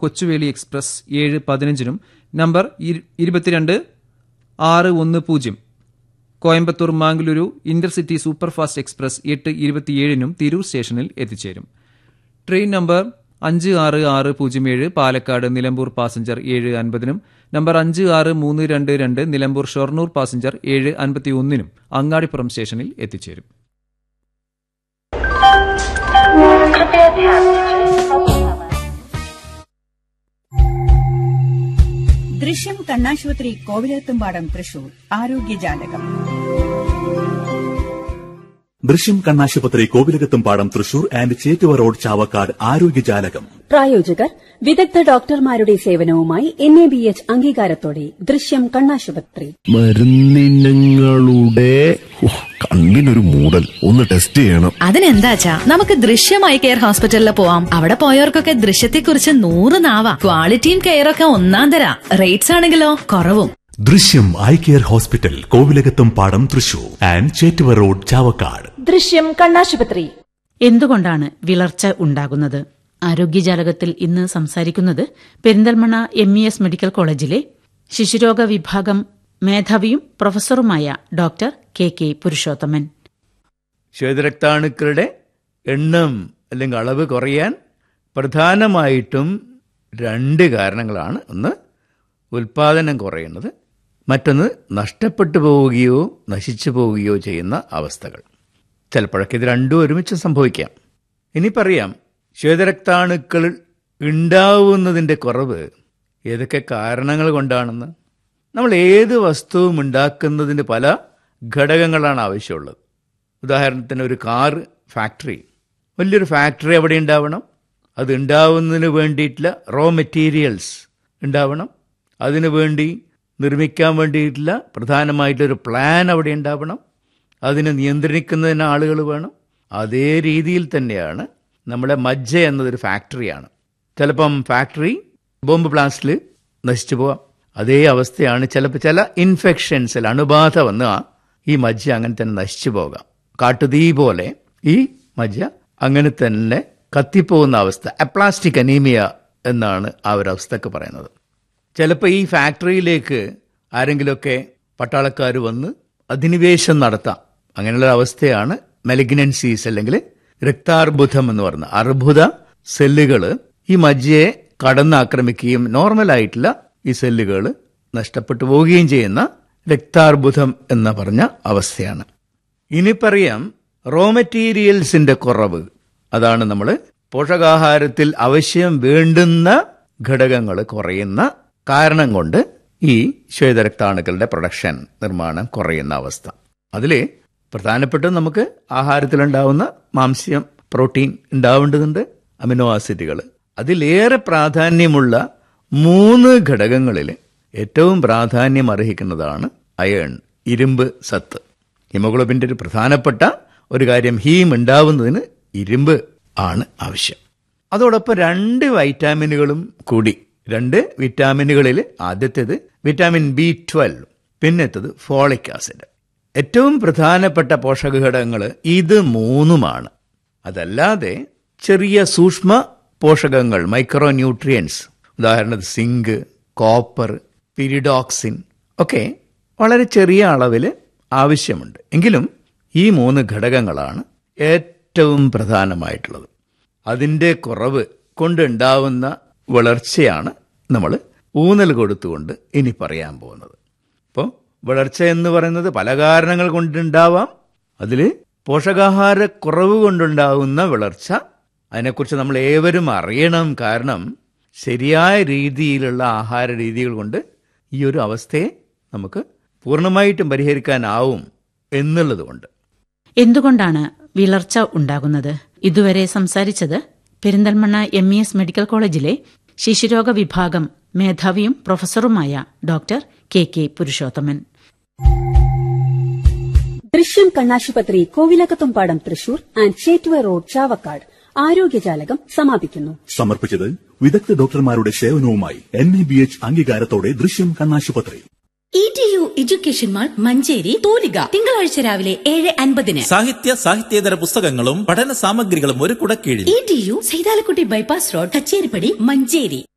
Kochuveli express ഏഴ് പതിനഞ്ചിനും number ഇരു- ഇരുപത്തിരണ്ട് ആറ് ഒന്ന് പൂജ്യം Coimbatore Mangaluru intercity superfast express എട്ട് ഇരുപത്തിയേഴിനും തിരൂർ സ്റ്റേഷനിൽ എത്തിച്ചേരും ട്രെയിൻ നമ്പർ അഞ്ച് ആറ് ആറ് പൂജ്യം ഏഴ് പാലക്കാട് നിലമ്പൂർ പാസഞ്ചർ ഏഴ് അൻപതിനും നമ്പർ അഞ്ച് ആറ് മൂന്ന് രണ്ട് രണ്ട് നിലമ്പൂർ ഷൊർണൂർ പാസഞ്ചർ ഏഴ് അൻപത്തി ഒന്നിനും അങ്ങാടിപ്പുറം സ്റ്റേഷനിൽ എത്തിച്ചേരും कृपया ध्यान दीजिए ദൃശ്യം കണ്ണാശുപത്രി കോവിലത്തുംപാടം തൃശൂർ ആരോഗ്യജാലകം ദൃശ്യം കണ്ണാശുപത്രി Kovilakathumpadam Thrissur and Chettuva road Chavakkad ആരോഗ്യജാലകം പ്രായോജകർ വിദഗ്ധ ഡോക്ടർമാരുടെ സേവനവുമായി എൻ എ ബി എച്ച് അംഗീകാരത്തോടെ ദൃശ്യം കണ്ണാശുപത്രി മരുന്നിനങ്ങളുടെ ഹോ, കണ്ണിനൊരു മൂടൽ ഒന്ന് ടെസ്റ്റ് ചെയ്യണം അതിനെന്താച്ചാ നമുക്ക് ദൃശ്യമായി കെയർ ഹോസ്പിറ്റലിൽ പോവാം അവിടെ പോയവർക്കൊക്കെ ദൃശ്യത്തെക്കുറിച്ച് നൂറ് നാവാ ക്വാളിറ്റിയും കെയറൊക്കെ ഒന്നാം തരാ റേറ്റ്സ് ആണെങ്കിലോ കുറവും ദൃശ്യം eye care hospital Kovilakathumpadam Thrissur and Chettuva road Chavakkad Drishyam കണ്ണാശുപത്രി എന്തുകൊണ്ടാണ് വിളർച്ച ഉണ്ടാകുന്നത് ആരോഗ്യജാലകത്തിൽ ഇന്ന് സംസാരിക്കുന്നത് Perinthalmanna M E S medical കോളേജിലെ ശിശുരോഗ വിഭാഗം മേധാവിയും പ്രൊഫസറുമായ ഡോക്ടർ കെ കെ പുരുഷോത്തമൻ ശ്വേതരക്താണുക്കളുടെ എണ്ണം അല്ലെങ്കിൽ അളവ് കുറയാൻ പ്രധാനമായിട്ടും രണ്ട് കാരണങ്ങളാണ് ഒന്ന് ഉൽപാദനം കുറയുന്നത് മറ്റൊന്ന് നഷ്ടപ്പെട്ടു പോവുകയോ നശിച്ചു പോവുകയോ ചെയ്യുന്ന അവസ്ഥകൾ ചിലപ്പോഴൊക്കെ ഇത് രണ്ടും ഒരുമിച്ച് സംഭവിക്കാം ഇനി പറയാം ശ്വേതരക്താണുക്കൾ ഉണ്ടാവുന്നതിൻ്റെ കുറവ് ഏതൊക്കെ കാരണങ്ങൾ കൊണ്ടാണെന്ന് നമ്മൾ ഏത് വസ്തുവും ഉണ്ടാക്കുന്നതിന് പല ഘടകങ്ങളാണ് ആവശ്യമുള്ളത് ഉദാഹരണത്തിന് ഒരു കാർ ഫാക്ടറി വലിയൊരു ഫാക്ടറി അവിടെ ഉണ്ടാവണം അത് ഉണ്ടാവുന്നതിന് വേണ്ടിയിട്ടുള്ള റോ മെറ്റീരിയൽസ് ഉണ്ടാവണം അതിനു വേണ്ടി നിർമ്മിക്കാൻ വേണ്ടിയിട്ടുള്ള പ്രധാനമായിട്ടൊരു പ്ലാൻ അവിടെ ഉണ്ടാവണം അതിനെ നിയന്ത്രിക്കുന്നതിന് ആളുകൾ വേണം അതേ രീതിയിൽ തന്നെയാണ് നമ്മുടെ മജ്ജ എന്നതൊരു ഫാക്ടറിയാണ് ചിലപ്പം ഫാക്ടറി ബോംബ് ബ്ലാസ്റ്റിൽ നശിച്ചു പോവാം അതേ അവസ്ഥയാണ് ചിലപ്പോൾ ചില ഇൻഫെക്ഷൻസിൽ അണുബാധ വന്ന് ഈ മജ്ജ അങ്ങനെ തന്നെ നശിച്ചു പോകാം കാട്ടുതീ പോലെ ഈ മജ്ജ അങ്ങനെ തന്നെ കത്തിപ്പോകുന്ന അവസ്ഥ അപ്ലാസ്റ്റിക് അനീമിയ എന്നാണ് ആ ഒരു അവസ്ഥക്ക് പറയുന്നത് ചിലപ്പോൾ ഈ ഫാക്ടറിയിലേക്ക് ആരെങ്കിലുമൊക്കെ പട്ടാളക്കാർ വന്ന് അധിനിവേശം നടത്താം അങ്ങനെയുള്ള അവസ്ഥയാണ് മെലിഗ്നൻസീസ് അല്ലെങ്കിൽ രക്താർബുദം എന്ന് പറയുന്ന അർബുദ സെല്ലുകൾ ഈ മജ്ജയെ കടന്നാക്രമിക്കുകയും നോർമലായിട്ടുള്ള ഈ സെല്ലുകൾ നഷ്ടപ്പെട്ടു പോവുകയും ചെയ്യുന്ന രക്താർബുദം എന്ന് പറഞ്ഞ അവസ്ഥയാണ് ഇനി പറയാം റോ മെറ്റീരിയൽസിന്റെ കുറവ് അതാണ് നമ്മൾ പോഷകാഹാരത്തിൽ ആവശ്യം വേണ്ടുന്ന ഘടകങ്ങൾ കുറയുന്ന കാരണം കൊണ്ട് ഈ ശ്വേതരക്താണുക്കളുടെ പ്രൊഡക്ഷൻ നിർമ്മാണം കുറയുന്ന അവസ്ഥ അതിൽ പ്രധാനപ്പെട്ട നമുക്ക് ആഹാരത്തിലുണ്ടാവുന്ന മാംസ്യം പ്രോട്ടീൻ ഉണ്ടാവേണ്ടതുണ്ട് അമിനോ ആസിഡുകൾ അതിലേറെ പ്രാധാന്യമുള്ള മൂന്ന് ഘടകങ്ങളിൽ ഏറ്റവും പ്രാധാന്യം അർഹിക്കുന്നതാണ് അയേൺ ഇരുമ്പ് സത്ത് ഹിമോഗ്ലോബിൻ്റെ ഒരു പ്രധാനപ്പെട്ട ഒരു കാര്യം ഹീം ഉണ്ടാവുന്നതിന് ഇരുമ്പ് ആണ് ആവശ്യം അതോടൊപ്പം രണ്ട് വൈറ്റാമിനുകളും കൂടി രണ്ട് വിറ്റാമിനുകളിൽ ആദ്യത്തേത് വിറ്റാമിൻ ബി ട്വൽവ് പിന്നത്തേത് ഫോളിക് ആസിഡ് ഏറ്റവും പ്രധാനപ്പെട്ട പോഷകഘടകങ്ങൾ ഇത് മൂന്നുമാണ് അതല്ലാതെ ചെറിയ സൂക്ഷ്മ പോഷകങ്ങൾ മൈക്രോ ന്യൂട്രിയൻസ് ഉദാഹരണത്തിന് സിങ്ക് കോപ്പർ പിരിഡോക്സിൻ ഒക്കെ വളരെ ചെറിയ അളവിൽ ആവശ്യമുണ്ട് എങ്കിലും ഈ മൂന്ന് ഘടകങ്ങളാണ് ഏറ്റവും പ്രധാനമായിട്ടുള്ളത് അതിൻ്റെ കുറവ് കൊണ്ടുണ്ടാവുന്ന വളർച്ചയാണ് നമ്മൾ ഊന്നൽ കൊടുത്തുകൊണ്ട് ഇനി പറയാൻ പോകുന്നത് അപ്പോൾ വളർച്ച എന്ന് പറയുന്നത് പല കാരണങ്ങൾ കൊണ്ടുണ്ടാവാം അതിൽ പോഷകാഹാര കുറവ് കൊണ്ടുണ്ടാകുന്ന വളർച്ച അതിനെക്കുറിച്ച് നമ്മൾ ഏവരും അറിയണം കാരണം ശരിയായ രീതിയിലുള്ള ആഹാര രീതികൾ കൊണ്ട് ഈ ഒരു അവസ്ഥയെ നമുക്ക് പൂർണ്ണമായിട്ടും പരിഹരിക്കാനാവും എന്നുള്ളതുകൊണ്ട് എന്തുകൊണ്ടാണ് വിളർച്ച ഉണ്ടാകുന്നത് ഇതുവരെ സംസാരിച്ചത് Perinthalmanna M E S medical കോളേജിലെ ശിശുരോഗ വിഭാഗം മേധാവിയും പ്രൊഫസറുമായ doctor K K Purushothaman Drishyam കണ്ണാശുപത്രി കോവിലകത്തുംപാടം തൃശൂർ ആൻഡ് ചേറ്റുവ റോഡ് ചാവക്കാട് ആരോഗ്യജാലകം സമാപിക്കുന്നു സമർപ്പിച്ചത് വിദഗ്ധ ഡോക്ടർമാരുടെ സേവനവുമായി എൻ എ ബി എച്ച് അംഗീകാരത്തോടെ ദൃശ്യം കണ്ണാശുപത്രി E T U education mall Manjeri തൂലിക തിങ്കളാഴ്ച രാവിലെ ഏഴ് അൻപതിന് സാഹിത്യ സാഹിത്യേതര പുസ്തകങ്ങളും പഠന സാമഗ്രികളും ഒരു കുടക്കീഴിൽ E T U Saithalakutty bypass road Kacheripadi Manjeri